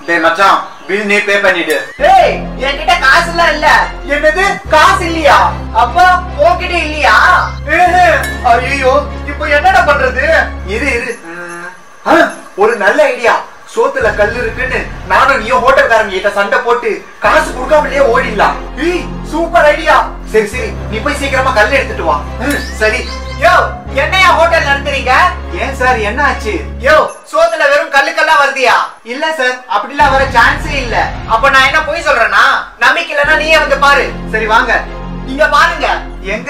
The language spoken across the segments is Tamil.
டேய் மச்சான் பில் நீ பே பண்ணிடு டேய் என்கிட்ட காசு எல்லாம் இல்ல என்னது காசு இல்லையா அப்பா உன்கிட்ட இல்லையா ஐயோ இப்போ என்னடா பண்றது இரு இரு ஆ, ஒரு நல்ல ஐடியா சோத்துல கல் இருக்குன்னு நானும் நீயும் ஹோட்டல்காரங்க கிட்ட சண்டை போட்டு காசு கொடுக்காமலே ஓடிடலாம் ஏய் சூப்பர் ஐடியா சரி சரி நீ போய் சீக்கிரமா கல் எடுத்துட்டு வா ம், சரி யோ என்னையா ஹோட்டல் நடத்துறீங்க ஏன் சார் என்ன ஆச்சு யோ சோத்துல வெறும் கல்லுக்கெல்லாம் வருதியா இல்ல சார் அப்படிலாம் வர சான்ஸே இல்ல அப்ப நான் என்ன போய் சொல்றேன்னா நம்பிக்கை இல்லைன்னா நீயே வந்து பாரு சரி வாங்க இங்க பாருங்க எங்க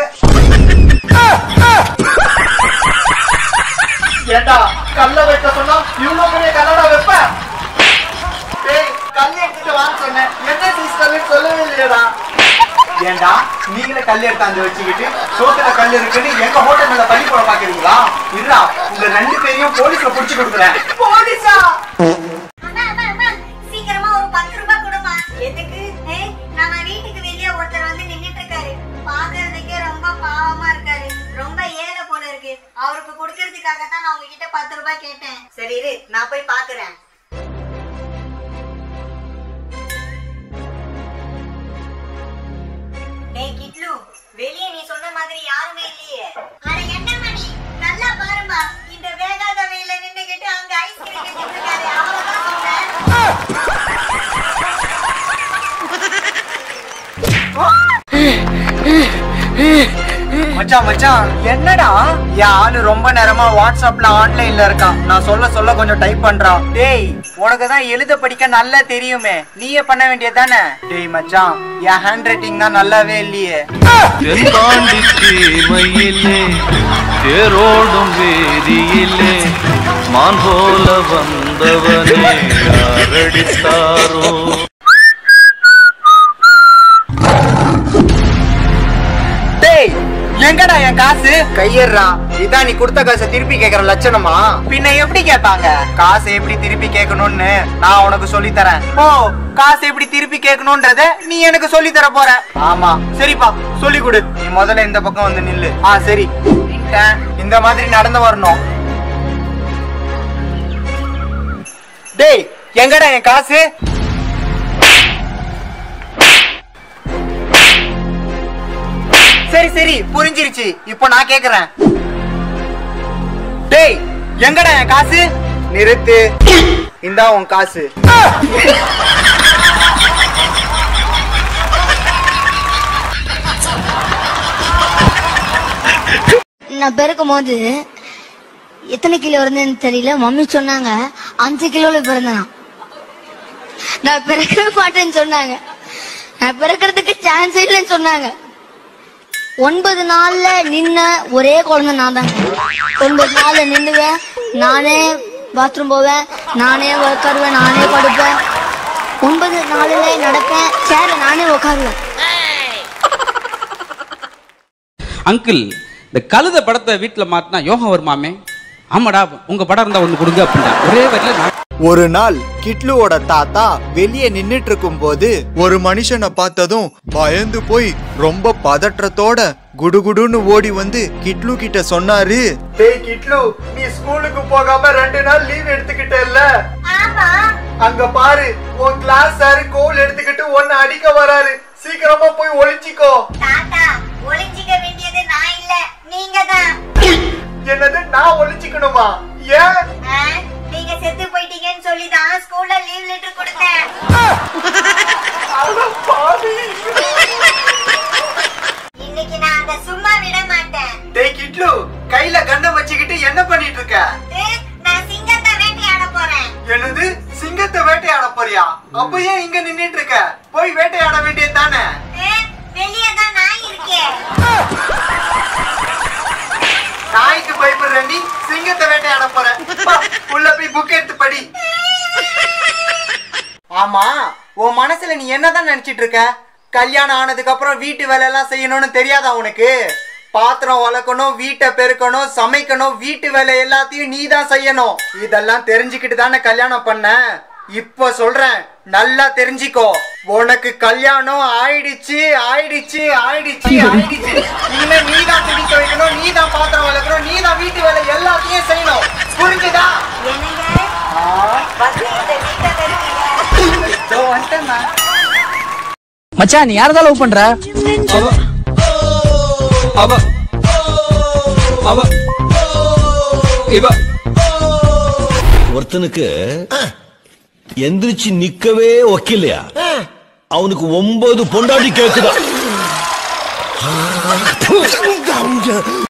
ஏண்டா கல்ல வைக்க சொன்னா இவ்வளவு பெரிய கல்லடா வைப்ப டேய் கல் எடுத்துட்டு வான்னு சொன்னேன் என்ன சைஸ் கல்லு சொல்லவே இல்லையடா ஏண்டா நீங்களே கல் எடுத்தாந்து வச்சுக்கிட்டு சோத்துல கல் இருக்குன்னு எங்க ஹோட்டல் மேல பள்ளி போட பாக்குறீங்களா இல்லா உங்க ரெண்டு பேரையும் போலீஸ்ல புடிச்சு கொடுக்குறேன் போலீஸா அம்மா, அம்மா, அம்மா, சீக்கிரமா ஒரு பத்து ரூபாய் கொடுமா எதுக்கு ஏய், நம்ம வீட்டுக்கு வெளியே ஒருத்தர் வந்து நின்னுட்டு இருக்காரு பாக்குறதுக்கே ரொம்ப பாவமா இருக்காரு ரொம்ப ஏழை போல இருக்கு அவருக்கு கொடுக்கறதுக்காக தான் நான் உங்ககிட்ட பத்து ரூபாய் கேட்டேன் சரி இரு நான் போய் பாக்குறேன் டேய் கிட்லு வெளியே நீ சொன்ன மாதிரி யாருமே இல்லையே அட என்ன மணி நல்லா பாருமா இந்த வேகாத வெயில நின்னுகிட்டு அங்க ஐஸ்கிரீம் வித்துட்டு இருக்காரு அவ்வளவுதான் சொன்னேன் மச்சான் மச்சான் என்னடா என் ஆளு ரொம்ப நேரமா வாட்ஸ்அப்ல ஆன்லைன்ல இருக்கான் நான் சொல்ல சொல்ல கொஞ்சம் டைப் பண்றான் டேய் உனக்கு தான் எழுத படிக்க நல்லா தெரியுமே நீயே பண்ண வேண்டியது தானே டேய் மச்சான் என் ஹேண்ட் ரைட்டிங் தான் நல்லாவே இல்லையே தென்பாண்டி சீமையிலே தேரோடும் வேதியிலே மான் போல வந்தவனே யாரடித்தாரோ டேய் எங்கடா என் காசு கையேறா இதான் நீ கொடுத்த காசை திருப்பி கேக்குற லட்சணமா பின்ன எப்படி கேட்பாங்க காசை எப்படி திருப்பி கேட்கணும்னு நான் உனக்கு சொல்லி தரேன் ஓ காசை எப்படி திருப்பி கேட்கணும்ன்றத நீ எனக்கு சொல்லி தர போற ஆமா சரிப்பா சொல்லி கொடு நீ முதல்ல இந்த பக்கம் வந்து நில்லு ஆ சரி நின்னுட்டேன். இந்த மாதிரி நடந்து வரணும் டேய் எங்கடா என் காசு சரி சரி புரிஞ்சிருச்சு இப்போ நான் கேக்குறேன் டேய் எங்கடா என் காசு நிறுத்து இந்தா உன் காசு நான் பிறக்கும் போது எத்தனை கிலோ இருந்தேன்னு தெரியல மம்மி சொன்னாங்க அஞ்சு கிலோல பிறந்தேன் நான் பிறக்கவே மாட்டேன்னு சொன்னாங்க நான் பிறக்கிறதுக்கு சான்ஸ் இல்லைன்னு சொன்னாங்க ஒன்பது நாள்ல நின்ன ஒரே குழந்தை நான் தாங்க ஒன்பது நாள்ல நின்னுவேன் நானே பாத்ரூம் போவேன் நானே உட்காருவேன் நானே படுப்பேன் ஒன்பது நாள்ல நடப்பேன் சேர்ல நானே உட்காருவேன் அங்கிள் இந்த கழுத படத்தை வீட்டில் மாட்டினா யோகம் வருமாமே ஆமாடா உங்க படம் இருந்தா ஒன்று கொடுங்க அப்படின்னா ஒரே வரையில நான் ஒரு நாள் கிட்லுவோட தாத்தா வெளியே நின்னுட்டு இருக்கும் போது ஒரு மனுஷனை பார்த்ததும் பயந்து போய் ரொம்ப பதற்றத்தோட குடுகுடுன்னு ஓடி வந்து கிட்லு கிட்ட சொன்னாரு டேய் கிட்லு நீ ஸ்கூலுக்கு போகாம ரெண்டு நாள் லீவ் எடுத்துக்கிட்டல்ல ஆமா அங்க பாரு உன் கிளாஸ் சார் கோல் எடுத்துக்கிட்டு ஒன்னு அடிக்க வராரு சீக்கிரமா போய் ஒளிச்சிக்கோ தாத்தா ஒளிஞ்சிக்க வேண்டியது நான் இல்ல நீங்க தான் என்னது நான் ஒளிச்சிக்கணுமா ஏன் நீங்க செத்து போயிட்டீங்கன்னு சொல்லி தான் ஸ்கூல்ல லீவ் லெட்டர் கொடுத்தேன் அட பாவி. இன்னைக்கு நான் அந்த சும்மா விட மாட்டேன் டேய் கிட்லு கையில கண்ணை வச்சுக்கிட்டு என்ன பண்ணிட்டு இருக்க ஏ, நான் சிங்கத்தை வேட்டையாட போறேன் என்னது சிங்கத்தை வேட்டையாட போறியா அப்ப ஏன் இங்க நின்னுட்டு இருக்க போய் வேட்டையாட வேண்டியது தானே ஏ, வெளியே தான் நாய் இருக்கே நாய்க்கு பயப்படுற நீ சிங்கத்தை வேட்டையாட போற பா, உள்ள போய் புக் எடுத்து படி ஆமா உன் மனசுல நீ என்னதான் நினைச்சிட்டு இருக்க கல்யாணம் ஆனதுக்கு அப்புறம் வீட்டு வேலை எல்லாம் செய்யணும்னு தெரியாதா உனக்கு பாத்திரம் வளர்க்கணும் வீட்டை பெருக்கணும் சமைக்கணும் வீட்டு வேலை எல்லாத்தையும் நீ தான் செய்யணும் இதெல்லாம் தெரிஞ்சுக்கிட்டு தானே கல்யாணம் பண்ண இப்ப சொல்றேன் நல்லா தெரிஞ்சுக்கோ உனக்கு கல்யாணம் ஆயிடுச்சு ஆயிடுச்சு ஆயிடுச்சு ஆயிடுச்சு இனிமே நீ தான் துணி துவைக்கணும் நீ தான் பாத்திரம் வளர்க்கணும் நீ தான் வீட்டு வேலை எல்லாத்தையும் செய்யணும் புரிஞ்சுதா என்னங்க வந்து இந்த வீட்டை வெறுக்கீங்க வந்துட்டேண்ணா மச்சான் நீ யாரதான் லவ் பண்ற அவ அவ இவ ஒருத்தனுக்கு எந்திரிச்சு நிக்கவே ஒக்கில்லையா அவனுக்கு ஒன்பது பொண்டாட்டி கேக்குதா